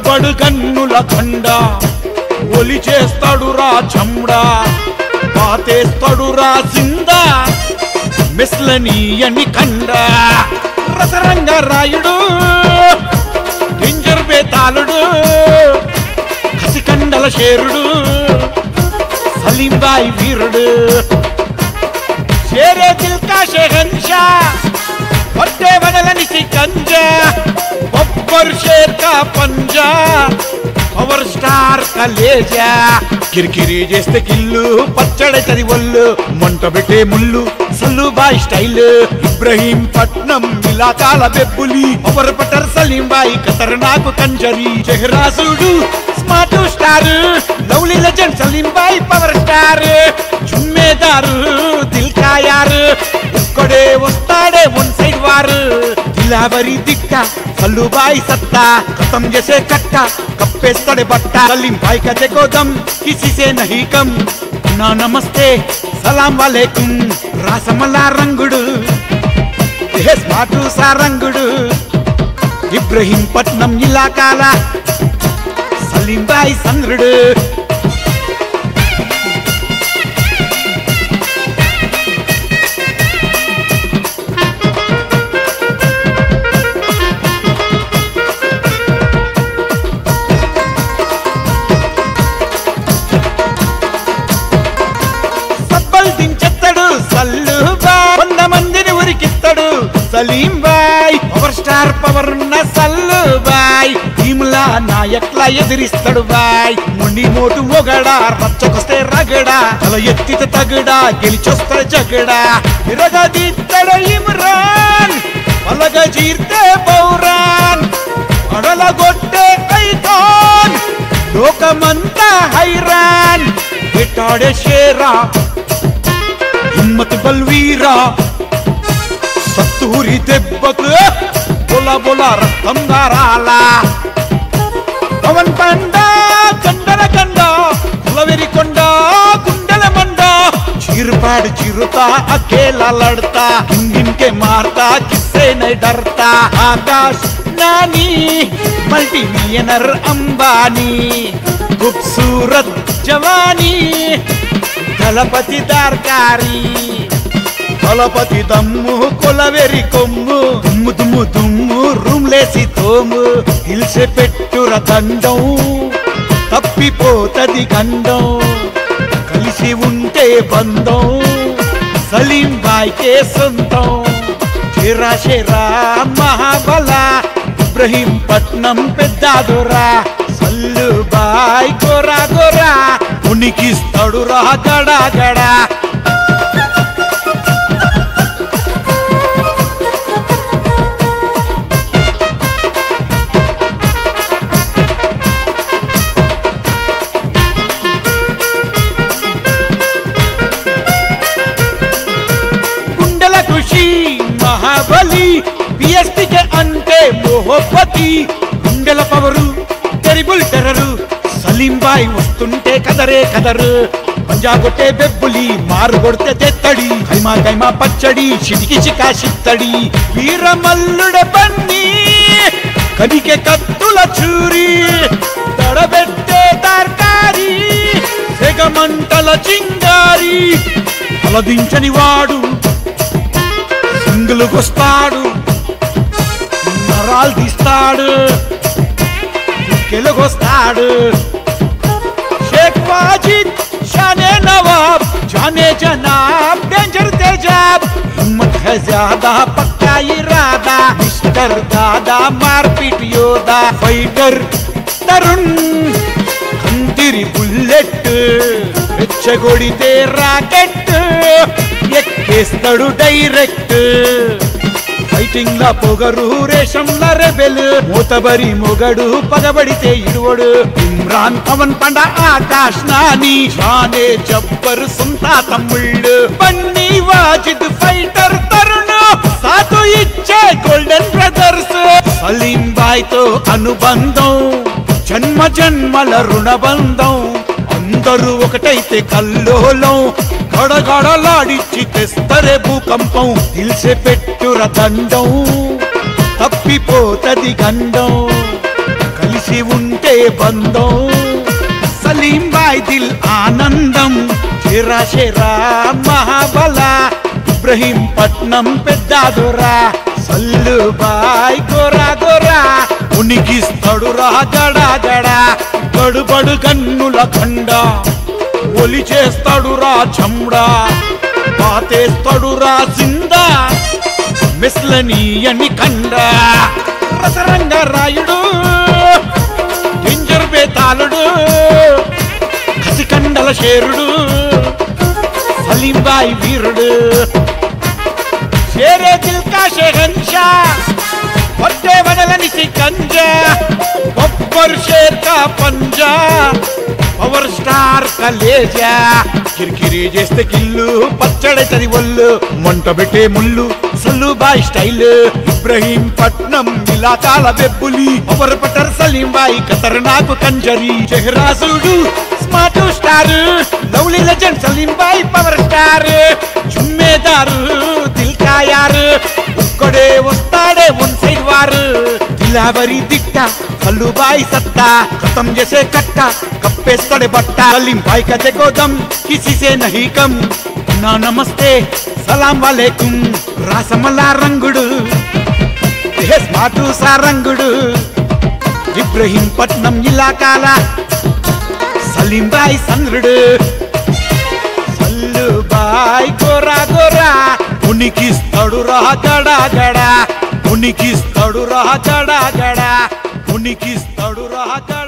బడు గన్నుల దండ ఒలి చేస్తాడు రా చమ్డా పాతేస్తాడు రా సిందా మెస్లనీయని కండ రసరంగ రాయుడు డేంజర్ బేతాళుడు కసికండల షేరుడు సలీంబాయి వీరుడు షేరే దిల్కా షెహన్షా వడ్డే వదలని సికంజా బొబ్బర్ షేర్ కా పంజా పవర్ స్టార్ కలేజా కిరికిరి చేస్తే కిల్లు పచ్చడైతది ఒళ్ళు మంట పెట్టే ముళ్ళు సల్లుబాయ్ స్టైల్ ఇబ్రహీం పట్నం ఇలాకాల బెబ్బులి పవర్ పటర్ సలీం బాయ్ ఖతర్నాకు కంజరి చెహరాసుడు smart star lovely legend Salim bhai power star జుమ్మేదారు దిల్ కాయారు ఒక్కడే వస్తాడే వన్ సైడ్ వారు దిలావరి దిక్క సల్లుబాయి సత్తా ఖతం చేసే కట్ట కప్పేస్తాడే బట్ట సలీం బాయ్ కదే కోదం కిసి సే నహీ కమ్ నా నమస్తే సలాం వాలేకుం రాసమల్లా రంగుడు ఏ స్మార్టు సారంగుడు ఇబ్రహీం పట్నం ఇలాకాల సలీం బాయ్ సంద్రుడు సబ్బల్ దించెత్తడు సల్లు బాయ్ వంద మందిని ఉరికిస్తాడు Salim bhai power star power ఉన్న సల్లు బాయ్ భీములా నాయక్లా ఎదిరిస్తాడు బాయ్ ముండి మోటు మొగడా రచ్చకొస్తే రగడా తల ఎత్తితే తగడా గెలిచొస్తాడు జగడా విరగదీస్తాడు ఇమ్రాన్ పలగ చీర్తే పౌరాన్ అడలగొట్టే ఐకాన్ లోకమంతా హైరాన్ పెట్టాడే షేరా హిమ్మత్ బల్వీరా సత్తూరి దెబ్బకు బొల బొల రక్తం దారాలా పవన్ పండ కండల కండ కులవెరి కొండ గుండెల మండ చీరుపాడు చిరుతా అకేలాడతా హింగిన్కే మారతా కిస్సే నై డర్తా ఆకాశ్ నాని మల్టీ మిలియనర్ అంబానీ खूबसूरत जवानी దళపతి దార్కారి దళపతి దమ్ము కొలవెరి కొమ్ము దుమ్ము దుమ్ము దుమ్ము రూమ్ లేసి తోము హిల్సె పెట్టుర దండం తప్పిపోతది గండం కలిసి ఉంటే బంధం సలీం బాయ్కే సొంతం షిరా షిరా మహాబల ఇబ్రహీం పట్నం పెద్దాదురా సల్లు బాయ్ గోరా గోరా ఉనికిస్తాడు రా గడా గడా గుండెల ఖుషి మహాబలి పిఎస్టికే అంటే మోహపతి గుండెల power terrible terror Salim bhai వస్తుంటే కదరే కదరు పంజా కొట్టే బెబ్బులి మారు కొడితే తెత్తడి కైమా కైమా పచ్చడి చిటికి చికా చిత్తడి వీరమల్లుడ బన్నీ కనికే కత్తుల చూరి తడబెట్టే తర్కారి సెగమంటల చింగారి తలదించని వాడు సింగులుకొస్తాడు నరాలు తీస్తాడు గెలుగొస్తాడు షేక్ వాజిద్ షానే నవాబ్ जाने जनाब डेंजर तेजाब हिम्मत है ज्यादा पक्का इरादा मिस्टर दादा मारपीट योदा फाइटर తరుణ్ కందిరి బుల్లెట్ రెచ్చగొడితే రాకెట్ ఎక్కేస్తాడు డైరెక్ట్ ఫైటింగ్ లా పొగరు రేషంల రెబెల్ మూతబరి మొగడు పగబడితే ఇడువడు ఇమ్రాన్ పవన్ పండ ఆకాశ్ నాని షానే జబ్బర్ సొంత తమ్ముళ్ళు బన్నీ వాజిద్ ఫైటర్ తరుణ్ సాతు ఇచ్చే గోల్డెన్ బ్రదర్స్ సలీం బాయ్ తో అనుబంధం జన్మ జన్మల రుణబంధం అందరూ ఒకటైతే కల్లోలం గడగడలాడిచ్చి తెస్తరే భూకంపం తెలిసే పెట్టుర దండం తప్పిపోతది గండం కలిసి కలిసి ఉంటే బంధం సలీం బాయ్ దిల్ ఆనందం చెరా చెరా మహాబల ఇబ్రహీం పట్నం పెద్దాదురా సల్లు బాయ్ గోరా గోరా ఉనికిస్తాడు రా గడా గడా బడుబడు గన్నుల ఖండ ఒలి చేస్తాడు రా చమ్డా పాతేస్తాడు రా జిందా మెస్లనీయని కండ రసరంగ రాయుడు గింజర్ బేతాళుడు కసికండల షేరుడు సలీంబాయి వీరుడు షేరే దిల్కా షేహన్షా వడ్డే వదలని సికంజా బొబ్బర్ షేర్ కా పంజా పవర్ స్టార్ కలేజా కిరికిరి చేస్తే కిల్లు పచ్చడైతది ఒళ్ళు మంట పెట్టే ముళ్ళు సల్లు బాయ్ స్టైల్ ఇబ్రహీం పట్నం ఇలా చాలా బెబ్బులి పవర్ పటర్ సలీం బాయ్ ఖతర్నాకు కంజరి చెహరాసుడు smart star lovely legend Salim bhai power star జుమ్మేదారు దిల్కాయారు ఒక్కడే వస్తాడే వన్ సైడ్ వారు దిలావరి దిట్ట కల్లుబాయి సత్తా ఖతం చేసే కట్ట కప్పేస్తాడే బట్ట సలీం బాయ్ కదే గోదం కిసి సే నహీ కమ్ నా నమస్తే సలాం వాలేకుం రాసమల్లా రంగుడు ఏ స్మార్టు సారంగుడు ఇబ్రహీం పట్నం ఇలాకాల సలీం బాయ్ సంద్రుడు సల్లు బాయ్ గోరా గోరా ఉనికిస్తాడు రా గడా గడా ఉనికిస్తాడు రా గడా గడా ఉనికిస్తాడు రా గడా